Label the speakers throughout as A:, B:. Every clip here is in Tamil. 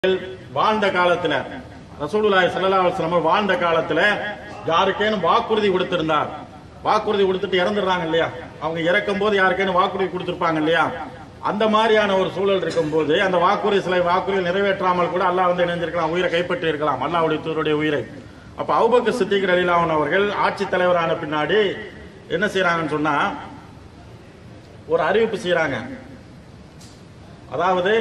A: வாழ்ந்த காலத்துல ரசூலுல்லாஹி ஸல்லல்லாஹு அலைஹி வஸல்லம் வாழ்ந்த காலத்துல யாருக்கேனும் வாக்குறுதி கொடுத்திருந்தார் வாக்குறுதி கொடுத்துட்டு இறந்துடுறாங்க இல்லையா அவங்க இறக்கும் போது யாருக்கேனும் வாக்குறுதி கொடுத்திருப்பாங்க இல்லையா அந்த மாதிரியான ஒரு சூழல் இருக்கும்போது அந்த வாக்குறுதி சில வாக்குறுதி நிறைவேற்றாமல் கூட அல்லாஹ் வந்து இணைஞ்சிருக்கலாம் உயிரை கைப்பற்றி இருக்கலாம் அல்லாஹ்வுடைய தூதருடைய உயிரை அப்ப அவுபக்கர் சித்திக் ரலிலாவன் அவர்கள் ஆட்சி தலைவரான பின்னாடி என்ன செய்யறாங்கன்னு சொன்னா ஒரு அறிவிப்பு செய்யறாங்க அதாவது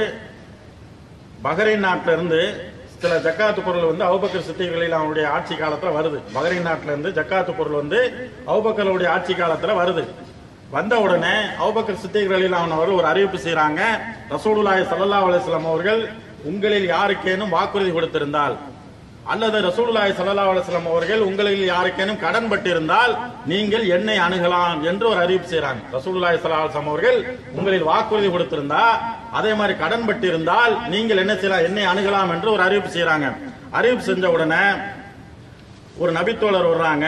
A: பஹ்ரைன் நாட்டில இருந்து சில ஜக்காத்து பொருள் வந்து அவுபக்கர் சித்திகளில் அவனுடைய ஆட்சி காலத்துல வருது பஹ்ரைன் நாட்டில இருந்து ஜக்காத்து பொருள் வந்து அவுபக்கருடைய ஆட்சி காலத்துல வருது வந்த உடனே அவுபக்கர் சித்திகளில் அவன் அவர்கள் ஒரு அறிவிப்பு செய்றாங்க ரசூலுல்லாஹி ஸல்லல்லாஹு அலைஹி வஸல்லம் அவர்கள் உங்களில் யாருக்கேனும் வாக்குறுதி கொடுத்திருந்தால் அல்லது ரசூலுல்லாஹி ஸல்லல்லாஹு அலைஹி வஸல்லம் அவர்கள் உங்களில் யாருக்கேனும் கடன் பட்டிருந்தால் நீங்கள் என்னை அணுகலாம் என்று ஒரு அறிவிப்பு செய்றாங்க ரசூலுல்லாஹி ஸல்லல்லாஹு அலைஹி வஸல்லம் அவர்கள் உங்களில் வாக்குறுதி கொடுத்திருந்தா அதே மாதிரி கடன் பட்டிருந்தால் நீங்கள் என்ன செய்யலாம் என்னை அணுகலாம் என்று ஒரு அறிவிப்பு செய்றாங்க அறிவிப்பு செஞ்ச உடனே ஒரு நபித்தோழர் வர்றாங்க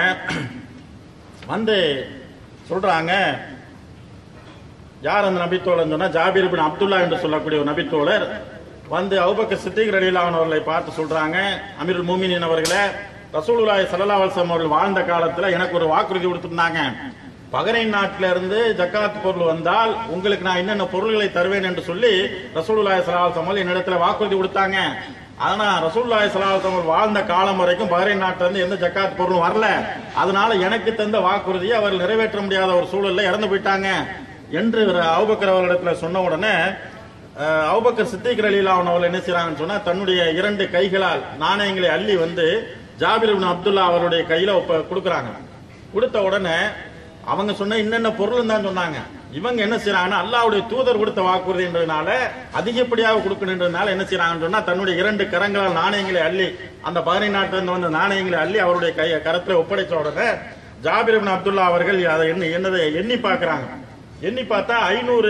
A: வந்து சொல்றாங்க யார் அந்த நபித்தோழர் சொன்னா ஜாபீர் பின் அப்துல்லா என்று சொல்லக்கூடிய ஒரு நபித்தோழர் வந்து அவுபக்கர் சித்திக் ரலிலான் அவர்களை பார்த்து சொல்றாங்க அமீருல் மூமினின் அவர்களே ரசூலுல்லாஹி ஸல்லல்லாஹு அலைஹி வஸல்லம் அவர்கள் வாழ்ந்த காலத்துல எனக்கு ஒரு வாக்குறுதி கொடுத்திருந்தாங்க பகரைன் நாட்டில இருந்து ஜக்காத் பொருள் வந்தால் உங்களுக்கு நான் என்னென்ன பொருள்களை தருவேன் என்று சொல்லி ரசூலுல்லாஹி ஸல்லல்லாஹு அலைஹி வஸல்லம் என்னிடத்துல வாக்குறுதி கொடுத்தாங்க ஆனா ரசூலுல்லாஹி ஸல்லல்லாஹு அலைஹி வஸல்லம் வாழ்ந்த காலம் வரைக்கும் பஹ்ரைன் நாட்டில இருந்து எந்த ஜக்காத் பொருளும் வரல அதனால எனக்கு தந்த வாக்குறுதியை அவர்கள் நிறைவேற்ற முடியாத ஒரு சூழல்ல இறந்து போயிட்டாங்க என்று அவுபக்கர் அவர்களிடத்துல சொன்ன உடனே அஹ், அபூபக்கர் சித்திக் ரலீலா அவர்கள் என்ன செய்றாங்கன்னு சொன்னா தன்னுடைய இரண்டு கைகளால் நாணயங்களை அள்ளி வந்து ஜாபிர் இப்னு அப்துல்லா அவருடைய கையில ஒப்ப கொடுக்கறாங்க கொடுத்த உடனே அவங்க சொன்ன என்னென்ன பொருள் தான் சொன்னாங்க இவங்க என்ன செய்றாங்கன்னா அல்லாஹ்வுடைய தூதர் கொடுத்த வாக்குறுதின்றதுனால அதிகப்படியாக கொடுக்கணுன்றதுனால என்ன செய்றாங்கன்னு சொன்னா தன்னுடைய இரண்டு கரங்களால் நாணயங்களை அள்ளி அந்த பஹ்ரைன் நாட்டில இருந்து வந்த நாணயங்களை அள்ளி அவருடைய கை கரத்துல ஒப்படைச்ச உடனே ஜாபிர் இப்னு அப்துல்லா அவர்கள் அதை எண்ணி என்னதை எண்ணி பார்க்கறாங்க எண்ணி பார்த்தா ஐநூறு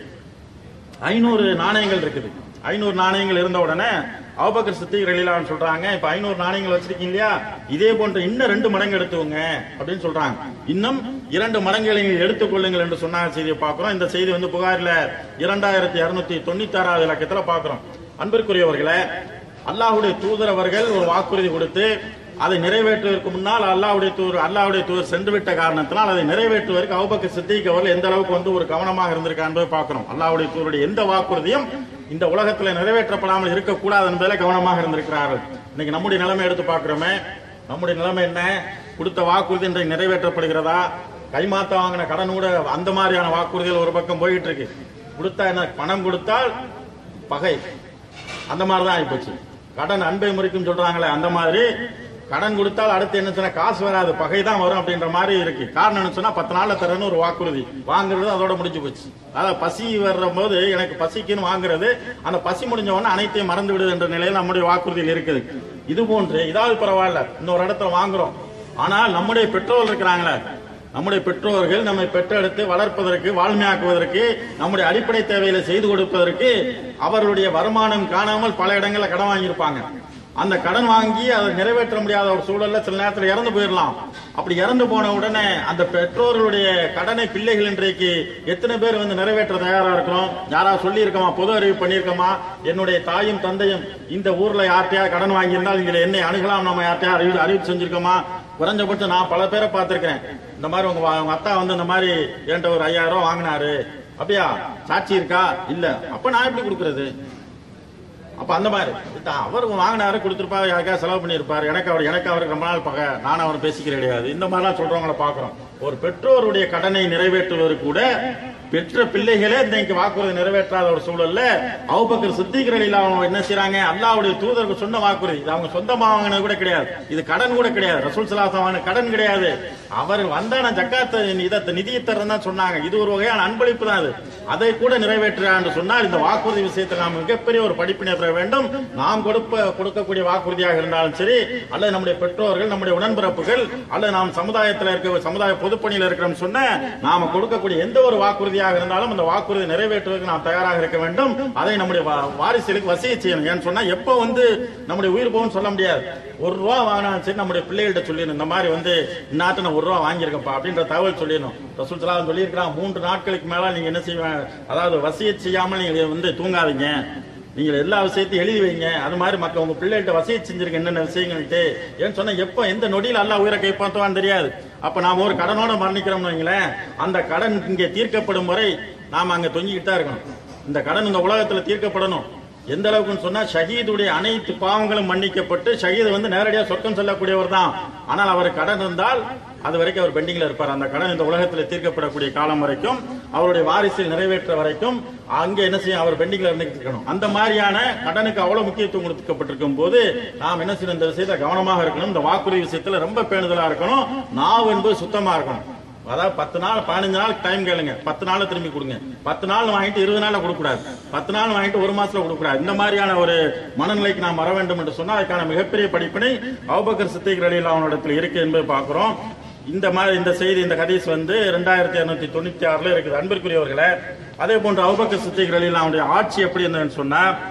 A: ஐநூறு நாணயங்கள் இருக்குது ஐநூறு நாணயங்கள் இருந்த உடனே அவுபக்கர் சித்திக் ரலீலான்னு சொல்றாங்க இப்ப ஐநூறு நாணயங்கள் வச்சிருக்கீங்க இல்லையா இதே போன்ற இன்னும் ரெண்டு மடங்கு எடுத்துக்கோங்க அப்படின்னு சொல்றாங்க இன்னும் இரண்டு மடங்குகளை நீங்கள் எடுத்துக்கொள்ளுங்கள் என்று சொன்ன செய்தியை பார்க்கிறோம் இந்த செய்தி வந்து புகாரில் இரண்டாயிரத்தி இருநூத்தி தொண்ணூத்தி ஆறாவது இலக்கத்துல பார்க்கிறோம் அன்பிற்குரியவர்களே அல்லாஹ்வுடைய தூதர் அவர்கள் ஒரு வாக்குறுதி கொடுத்து அதை நிறைவேற்றுவதற்கு முன்னால் அல்லாஹ்வுடைய தூதர் அல்லாஹ்வுடைய தூதர் சென்று விட்ட காரணத்தினால் அதை நிறைவேற்றுவதற்கு அவுபக்கர் சித்திக் அவர்கள் எந்த அளவுக்கு வந்து ஒரு கவனமாக இருந்திருக்கான்னு என்பதை பார்க்கிறோம் அல்லாஹ்வுடைய தூதருடைய எந்த வாக்குறுதியும் இந்த உலகத்தில் நிறைவேற்றப்படாமல் இருக்கக்கூடாது என்பதில் கவனமாக இருந்திருக்கிறார்கள் இன்னைக்கு நம்முடைய நிலைமை எடுத்து பார்க்கிறோமே நம்முடைய நிலைமை என்ன கொடுத்த வாக்குறுதி இன்றைக்கு நிறைவேற்றப்படுகிறதா கைமாத்த வாங்கின கடன் கூட அந்த மாதிரியான வாக்குறுதிகள் ஒரு பக்கம் போயிட்டு இருக்கு கொடுத்தா என்ன பணம் கொடுத்தால் பகை அந்த மாதிரி தான் ஆயிப்போச்சு கடன் அன்பை முறிக்கும் சொல்றாங்களே அந்த மாதிரி கடன் கொடுத்தால் அடுத்து என்ன சொன்னா காசு வராது பகை தான் வரும் அப்படின்ற மாதிரி இருக்கு காரணம் என்ன சொன்னா பத்து நாள்ல தரேன்னு ஒரு வாக்குறுதி வாங்குறது அதோட முடிஞ்சு போச்சு அதாவது பசி வர்ற போது எனக்கு பசிக்குன்னு வாங்குறது அந்த பசி முடிஞ்ச உடனே அனைத்தையும் மறந்து விடுது என்ற நிலையில் நம்முடைய வாக்குறுதியில் இருக்குது இது போன்று இதாவது பரவாயில்ல இன்னொரு இடத்துல வாங்குறோம் ஆனால் நம்முடைய பெற்றோர்கள் இருக்கிறாங்களே நம்முடைய பெற்றோர்கள் நம்மை பெற்றெடுத்து வளர்ப்பதற்கு வாழ்மையாக்குவதற்கு நம்முடைய அடிப்படை தேவைகளை செய்து கொடுப்பதற்கு அவர்களுடைய வருமானம் காணாமல் பல இடங்கள்ல கடன் வாங்கியிருப்பாங்க அந்த கடன் வாங்கி அதை நிறைவேற்ற முடியாத ஒரு சூழல்ல சில நேரத்தில் இறந்து போயிடலாம் அப்படி இறந்து போன உடனே அந்த பெற்றோர்களுடைய கடனை பிள்ளைகள் இன்றைக்கு எத்தனை பேர் வந்து நிறைவேற்ற தயாரா இருக்கிறோம் யாராவது சொல்லி இருக்கமா பொது அறிவு பண்ணியிருக்கோமா என்னுடைய தாயும் தந்தையும் இந்த ஊர்ல யார்கிட்டயா கடன் வாங்கியிருந்தால் இங்க என்னை அணுகலாம் நம்ம யார்கிட்டயா அறிவு அறிவு செஞ்சிருக்கோமா குறைஞ்சபட்சம் நான் பல பேரை பார்த்திருக்கேன் இந்த மாதிரி உங்க வா- உங்க அத்தா வந்து இந்த மாதிரி என்கிட்ட ஒரு ஐயாயிரம் ரூபாய் வாங்கினாரு அப்படியா சாட்சி இருக்கா இல்ல அப்ப நான் எப்படி கொடுக்கறது அப்ப அந்த மாதிரி இது அவர் வாங்கினாரு கொடுத்திருப்பாரு யாருக்கா செலவு பண்ணியிருப்பாரு எனக்கு அவர் எனக்கு அவருக்கு ரொம்ப நாள் பகை நானும் அவர் பேசிக்கிற கிடையாது இந்த மாதிரிலாம் சொல்றவங்கள பாக்குறோம் ஒரு பெற்றோருடைய கடனை நிறைவேற்றுவது கூட பெற்ற பிள்ளைகளே இன்னைக்கு வாக்குறுதி நிறைவேற்றாத ஒரு சூழல்ல அவுபக்கர் சித்திக்கிறதில் அவங்க என்ன செய்றாங்க அல்லாஹ்வுடைய தூதருக்கு சொன்ன வாக்குறுதி இது அவங்க சொந்தமா வாங்கினது கூட கிடையாது இது கடன் கூட கிடையாது ரசூல் சலாசம் வாங்கின கடன் கிடையாது அவர் வந்தா நான் ஜக்காத்த இதை நிதியை தரேன் தான் சொன்னாங்க இது ஒரு வகையான அன்பளிப்பு தான் அது அதை கூட நிறைவேற்றுறான்னு சொன்னால் இந்த வாக்குறுதி விஷயத்தில் நாம் மிகப்பெரிய ஒரு படிப்பினை பெற வேண்டும் நாம் கொடுப்ப கொடுக்கக்கூடிய வாக்குறுதியாக இருந்தாலும் சரி அல்லது நம்முடைய பெற்றோர்கள் நம்முடைய உடன்பிறப்புகள் அல்லது நாம் சமுதாயத்தில் இருக்க சமுதாய பொதுப்பணியில் இருக்கிறோம் சொன்ன நாம கொடுக்கக்கூடிய எந்த ஒரு வாக்குறுதியாக இருந்தாலும் அந்த வாக்குறுதி நிறைவேற்றுவதற்கு நாம் தயாராக இருக்க வேண்டும் அதை நம்முடைய வா- வாரிசுகளுக்கு வசிய செய்யணும் ஏன்னு சொன்னா எப்ப வந்து நம்முடைய உயிர் போகும் சொல்ல முடியாது ஒரு ரூபா வாங்கினாலும் சரி நம்முடைய பிள்ளைகள்கிட்ட சொல்லிடணும் இந்த மாதிரி வந்து இந்நாட்டு நான் ஒரு ரூபா வாங்கியிருக்கப்பா அப்படின்ற தகவல் சொல்லிடணும் ரசூல் சலாம் சொல்லியிருக்கிறான் மூன்று நாட்களுக்கு மேல நீங்க என்ன செய்வேன் அதாவது வசிய செய்யாமல் நீங்க வந்து தூங்காதீங்க நீங்கள் எல்லா விஷயத்தையும் எழுதி வைங்க அது மாதிரி மக்கள் உங்க பிள்ளைகிட்ட வசதி செஞ்சிருக்க என்னென்ன விஷயங்கள்ட்டு ஏன்னு சொன்னா எப்போ எந்த நொடியில் அல்லாஹ் உயிரை கைப்பற்றுவான்னு தெரியாது அப்ப நாம ஒரு கடனோட மரணிக்கிறோம்னு வைங்களேன் அந்த கடன் இங்கே தீர்க்கப்படும் வரை நாம அங்க தொங்கிக்கிட்டு தான் இருக்கணும் இந்த கடன் இந்த உலகத்துல தீர்க்கப்படணும் எந்த அளவுக்குன்னு சொன்னா ஷஹீதுடைய அனைத்து பாவங்களும் மன்னிக்கப்பட்டு ஷஹீது வந்து நேரடியாக சொர்க்கம் செல்லக்கூடியவர் தான் ஆனால் அவர் கடன் இருந்தால் அது வரைக்கும் அவர் பெண்டிங்ல இருப்பார் அந்த கடன் இந்த உலகத்தில் தீர்க்கப்படக்கூடிய காலம் வரைக்கும் அவருடைய வாரிசில் நிறைவேற்ற வரைக்கும் அங்க என்ன செய்யும் அவர் பெண்டிங்ல இருந்துட்டு இருக்கணும் அந்த மாதிரியான கடனுக்கு அவ்வளவு முக்கியத்துவம் கொடுக்கப்பட்டிருக்கும் போது நாம் என்ன செய்யணும் இந்த விஷயத்துல கவனமாக இருக்கணும் இந்த வாக்குறுதி விஷயத்துல ரொம்ப பேணுதலா இருக்கணும் நாவு என்பது சுத்தமா இருக்கணும் அதாவது பத்து நாள் பதினஞ்சு நாள் டைம் கேளுங்க பத்து நாள்ல திரும்பி கொடுங்க பத்து நாள் வாங்கிட்டு இருபது நாள்ல கொடுக்க கூடாது பத்து நாள் வாங்கிட்டு ஒரு மாசத்துல கொடுக்க கூடாது இந்த மாதிரியான ஒரு மனநிலைக்கு நாம் வர வேண்டும் என்று சொன்னால் அதுக்கான மிகப்பெரிய படிப்பினை அவுபக்கர் சித்திக் ரலியில் அவனிடத்தில் இருக்கு என்பதை பார்க்கிறோம் இந்த மாதிரி இந்த செய்தி இந்த ஹதீஸ் வந்து ரெண்டாயிரத்தி இருநூத்தி தொண்ணூத்தி ஆறுல இருக்குது அன்பிற்குரியவர்களே அதே போன்று அவுபக்கர் சித்திக் ரலியில் அவனுடைய ஆட்சி எப்படி இருந்ததுன்னு சொன்னா